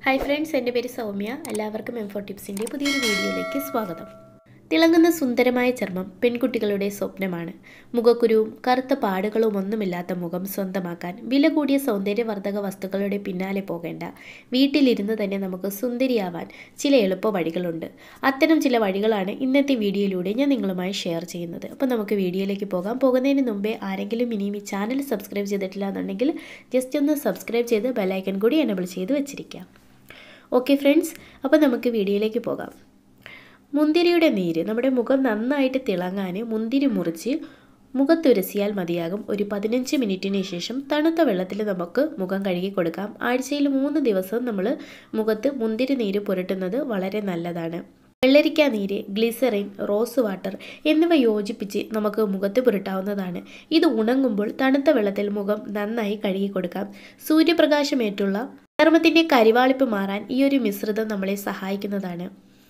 hi friends എൻ്റെ പേര് സൗമ്യ എല്ലാവർക്കും എം ഫോർ ടിപ്സിൻ്റെ പുതിയൊരു വീഡിയോയിലേക്ക് സ്വാഗതം തിളങ്ങുന്ന സുന്ദരമായ ചർമ്മം പെൺകുട്ടികളുടെ സ്വപ്നമാണ് മുഖക്കുരുവും കറുത്ത പാടുകളും ഒന്നുമില്ലാത്ത മുഖം സ്വന്തമാക്കാൻ വില കൂടിയ സൗന്ദര്യവർദ്ധക വസ്തുക്കളുടെ പിന്നാലെ പോകേണ്ട വീട്ടിലിരുന്ന് തന്നെ നമുക്ക് സുന്ദരിയാവാൻ ചില എളുപ്പ വഴികളുണ്ട് അത്തരം ചില വഴികളാണ് ഇന്നത്തെ വീഡിയോയിലൂടെ ഞാൻ നിങ്ങളുമായി ഷെയർ ചെയ്യുന്നത് അപ്പോൾ നമുക്ക് വീഡിയോയിലേക്ക് പോകാം പോകുന്നതിന് മുമ്പേ ആരെങ്കിലും ഇനിയും ഈ ചാനൽ സബ്സ്ക്രൈബ് ചെയ്തിട്ടില്ല എന്നുണ്ടെങ്കിൽ ജസ്റ്റ് ഒന്ന് സബ്സ്ക്രൈബ് ചെയ്ത് ബെല്ലൈക്കൺ കൂടി എനബിൾ ചെയ്ത് വെച്ചിരിക്കാം ഓക്കെ ഫ്രണ്ട്സ് അപ്പോൾ നമുക്ക് വീഡിയോയിലേക്ക് പോകാം മുന്തിരിയുടെ നീര് നമ്മുടെ മുഖം നന്നായിട്ട് തിളങ്ങാൻ മുന്തിരി മുറിച്ച് മുഖത്തുരസിയാൽ മതിയാകും ഒരു പതിനഞ്ച് മിനിറ്റിന് ശേഷം തണുത്ത വെള്ളത്തിൽ നമുക്ക് മുഖം കഴുകി കൊടുക്കാം ആഴ്ചയിൽ മൂന്ന് ദിവസം നമ്മൾ മുഖത്ത് മുന്തിരി നീര് പുരട്ടുന്നത് വളരെ നല്ലതാണ് വെള്ളരിക്ക നീര് ഗ്ലിസറിൻ റോസ് വാട്ടർ എന്നിവ യോജിപ്പിച്ച് നമുക്ക് മുഖത്ത് പുരട്ടാവുന്നതാണ് ഇത് ഉണങ്ങുമ്പോൾ തണുത്ത വെള്ളത്തിൽ മുഖം നന്നായി കഴുകി കൊടുക്കാം സൂര്യപ്രകാശമേറ്റുള്ള ചർമ്മത്തിൻ്റെ കരിവാളിപ്പ് മാറാൻ ഈ ഒരു മിശ്രിതം നമ്മളെ സഹായിക്കുന്നതാണ്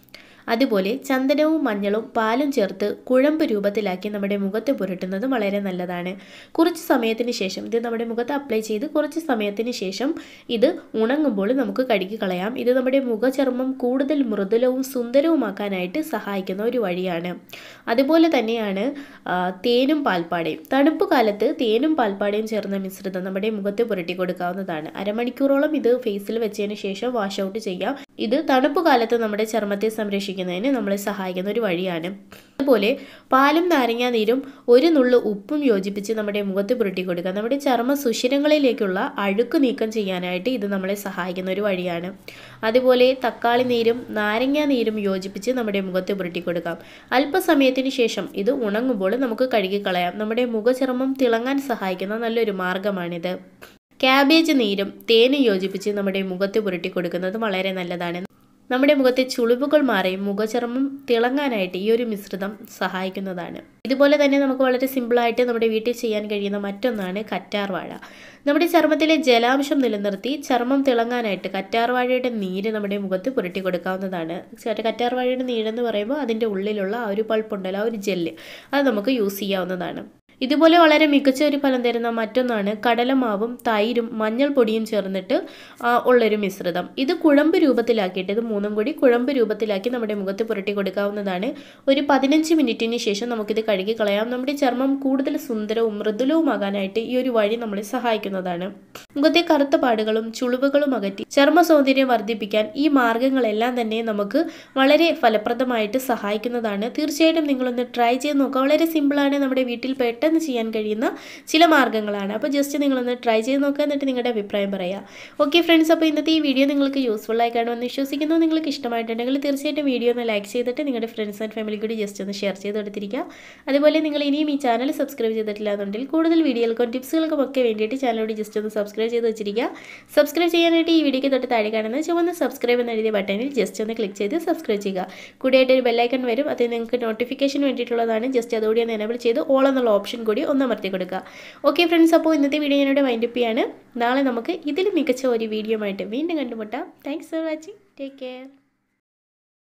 അതുപോലെ ചന്ദനവും മഞ്ഞളും പാലും ചേർത്ത് കുഴമ്പ് രൂപത്തിലാക്കി നമ്മുടെ മുഖത്ത് പുരട്ടുന്നത് വളരെ നല്ലതാണ് കുറച്ച് സമയത്തിന് ശേഷം ഇത് നമ്മുടെ മുഖത്ത് അപ്ലൈ ചെയ്ത് കുറച്ച് സമയത്തിന് ശേഷം ഇത് ഉണങ്ങുമ്പോൾ നമുക്ക് കഴുകി കളയാം ഇത് നമ്മുടെ മുഖചർമ്മം കൂടുതൽ മൃദുലവും സുന്ദരവുമാക്കാനായിട്ട് സഹായിക്കുന്ന ഒരു വഴിയാണ് അതുപോലെ തന്നെയാണ് ആ, തേനും പാൽപ്പാടയും തണുപ്പ് കാലത്ത് തേനും പാൽപ്പാടയും ചേർന്ന മിശ്രിതം നമ്മുടെ മുഖത്ത് പുരട്ടി കൊടുക്കാവുന്നതാണ് അരമണിക്കൂറോളം ഇത് ഫേസിൽ വെച്ചതിന് ശേഷം വാഷ് ഔട്ട് ചെയ്യാം ഇത് തണുപ്പ് കാലത്ത് നമ്മുടെ ചർമ്മത്തെ സംരക്ഷിക്കുന്നതിന് നമ്മളെ സഹായിക്കുന്ന ഒരു വഴിയാണ് അതുപോലെ പാലും നാരങ്ങാ നീരും ഒരു നുള്ളു ഉപ്പും യോജിപ്പിച്ച് നമ്മുടെ മുഖത്ത് പുരട്ടി കൊടുക്കുക നമ്മുടെ ചർമ്മ സുഷിരങ്ങളിലേക്കുള്ള അഴുക്ക് നീക്കം ചെയ്യാനായിട്ട് ഇത് നമ്മളെ സഹായിക്കുന്ന ഒരു വഴിയാണ് അതുപോലെ തക്കാളി നീരും നാരങ്ങാ നീരും യോജിപ്പിച്ച് നമ്മുടെ മുഖത്ത് പുരട്ടി കൊടുക്കാം അല്പസമയത്തിന് ശേഷം ഇത് ഉണങ്ങുമ്പോൾ നമുക്ക് കഴുകി കളയാം നമ്മുടെ മുഖചർമ്മം തിളങ്ങാൻ സഹായിക്കുന്ന നല്ലൊരു മാർഗമാണിത് ക്യാബേജ് നീരും തേനും യോജിപ്പിച്ച് നമ്മുടെ മുഖത്ത് പുരട്ടി കൊടുക്കുന്നത് വളരെ നല്ലതാണ് നമ്മുടെ മുഖത്തെ ചുളിവുകൾ മാറി മുഖചർമ്മം തിളങ്ങാനായിട്ട് ഈ ഒരു മിശ്രിതം സഹായിക്കുന്നതാണ് ഇതുപോലെ തന്നെ നമുക്ക് വളരെ സിമ്പിളായിട്ട് നമ്മുടെ വീട്ടിൽ ചെയ്യാൻ കഴിയുന്ന മറ്റൊന്നാണ് കറ്റാർവാഴ നമ്മുടെ ചർമ്മത്തിലെ ജലാംശം നിലനിർത്തി ചർമ്മം തിളങ്ങാനായിട്ട് കറ്റാർവാഴയുടെ നീര് നമ്മുടെ മുഖത്ത് പുരട്ടി കൊടുക്കാവുന്നതാണ് ചെ- കറ്റാർവാഴയുടെ നീരെന്ന് പറയുമ്പോൾ അതിൻ്റെ ഉള്ളിലുള്ള ആ ഒരു പൾപ്പുണ്ടല്ലോ ആ ഒരു ജെല്ല് അത് നമുക്ക് യൂസ് ചെയ്യാവുന്നതാണ് ഇതുപോലെ വളരെ മികച്ച ഒരു ഫലം തരുന്ന മറ്റൊന്നാണ് കടലമാവും തൈരും മഞ്ഞൾപ്പൊടിയും ചേർന്നിട്ട് ആ, ഉള്ളൊരു മിശ്രിതം ഇത് കുഴമ്പ് രൂപത്തിലാക്കിയിട്ട് ഇത് മൂന്നും കൂടി കുഴമ്പ് രൂപത്തിലാക്കി നമ്മുടെ മുഖത്ത് പുരട്ടി കൊടുക്കാവുന്നതാണ് ഒരു പതിനഞ്ച് മിനിറ്റിന് ശേഷം നമുക്കിത് കഴുകി കളയാം നമ്മുടെ ചർമ്മം കൂടുതൽ സുന്ദരവും മൃദുലവുമാകാനായിട്ട് ഈ ഒരു വഴി നമ്മളെ സഹായിക്കുന്നതാണ് മുഖത്തെ കറുത്ത പാടുകളും ചുളിവുകളും അകറ്റി ചർമ്മ സൗന്ദര്യം വർദ്ധിപ്പിക്കാൻ ഈ മാർഗങ്ങളെല്ലാം തന്നെ നമുക്ക് വളരെ ഫലപ്രദമായിട്ട് സഹായിക്കുന്നതാണ് തീർച്ചയായിട്ടും നിങ്ങളൊന്ന് ട്രൈ ചെയ്ത് നോക്കുക വളരെ സിമ്പിളാണ് നമ്മുടെ വീട്ടിൽ പെട്ടെന്ന് ചെയ്യാൻ കഴിയുന്ന ചില മാർഗ്ഗങ്ങളാണ് അപ്പോൾ ജസ്റ്റ് നിങ്ങളൊന്ന് ട്രൈ ചെയ്ത് നോക്കുക എന്നിട്ട് നിങ്ങളുടെ അഭിപ്രായം പറയാം ഓക്കെ ഫ്രണ്ട്സ് അപ്പോൾ ഇന്നത്തെ ഈ വീഡിയോ നിങ്ങൾക്ക് യൂസ്ഫുൾ ആയി കാണുമെന്ന് വിശ്വസിക്കുന്നു നിങ്ങൾക്ക് ഇഷ്ടമായിട്ടുണ്ടെങ്കിൽ തീർച്ചയായിട്ടും വീഡിയോ ഒന്ന് ലൈക്ക് ചെയ്തിട്ട് നിങ്ങളുടെ ഫ്രണ്ട്സ് ആൻഡ് ഫാമിലി കൂടി ജസ്റ്റ് ഒന്ന് ഷെയർ ചെയ്ത് കൊടുത്തിരിക്കുക അതുപോലെ നിങ്ങൾ ഇനിയും ഈ ചാനൽ സബ്സ്ക്രൈബ് ചെയ്തിട്ടില്ല എന്നുണ്ടെങ്കിൽ കൂടുതൽ വീഡിയോകൾക്കും ടിപ്സുകൾക്കും ഒക്കെ വേണ്ടിയിട്ട് ചാനലോട് ജസ്റ്റ് ഒന്ന് സബ്സ്ക്രൈബ് ചെയ്ത് വെച്ചിരിക്കുക സബ്സ്ക്രൈബ് ചെയ്യാനായിട്ട് ഈ വീഡിയോയ്ക്ക് തൊട്ട് താഴെ കാണുന്ന ചുവന്ന സബ്സ്ക്രൈബ് എന്ന് എഴുതിയ ബട്ടണിൽ ജസ്റ്റ് ഒന്ന് ക്ലിക്ക് ചെയ്ത് സബ്സ്ക്രൈബ് ചെയ്യുക കൂടിയായിട്ട് ഒരു ബെല്ലൈക്കൺ വരും അത് നിങ്ങൾക്ക് നോട്ടിഫിക്കേഷൻ വേണ്ടിയിട്ടുള്ളതാണ് ജസ്റ്റ് അതുകൂടി ഒന്ന് എനബിൾ ചെയ്ത് ഓൾ എന്നുള്ള ഓപ്ഷൻ കൂടി ഒന്ന് അമർത്തി കൊടുക്കുക ഓക്കെ ഫ്രണ്ട്സ് അപ്പോൾ ഇന്നത്തെ വീഡിയോ ഞാനിവിടെ വൈൻഡപ്പ് ചെയ്യാണ് നാളെ നമുക്ക് ഇതിലും മികച്ച ഒരു വീഡിയോ ആയിട്ട് വീണ്ടും കണ്ടുമുട്ടാം thanks for watching take care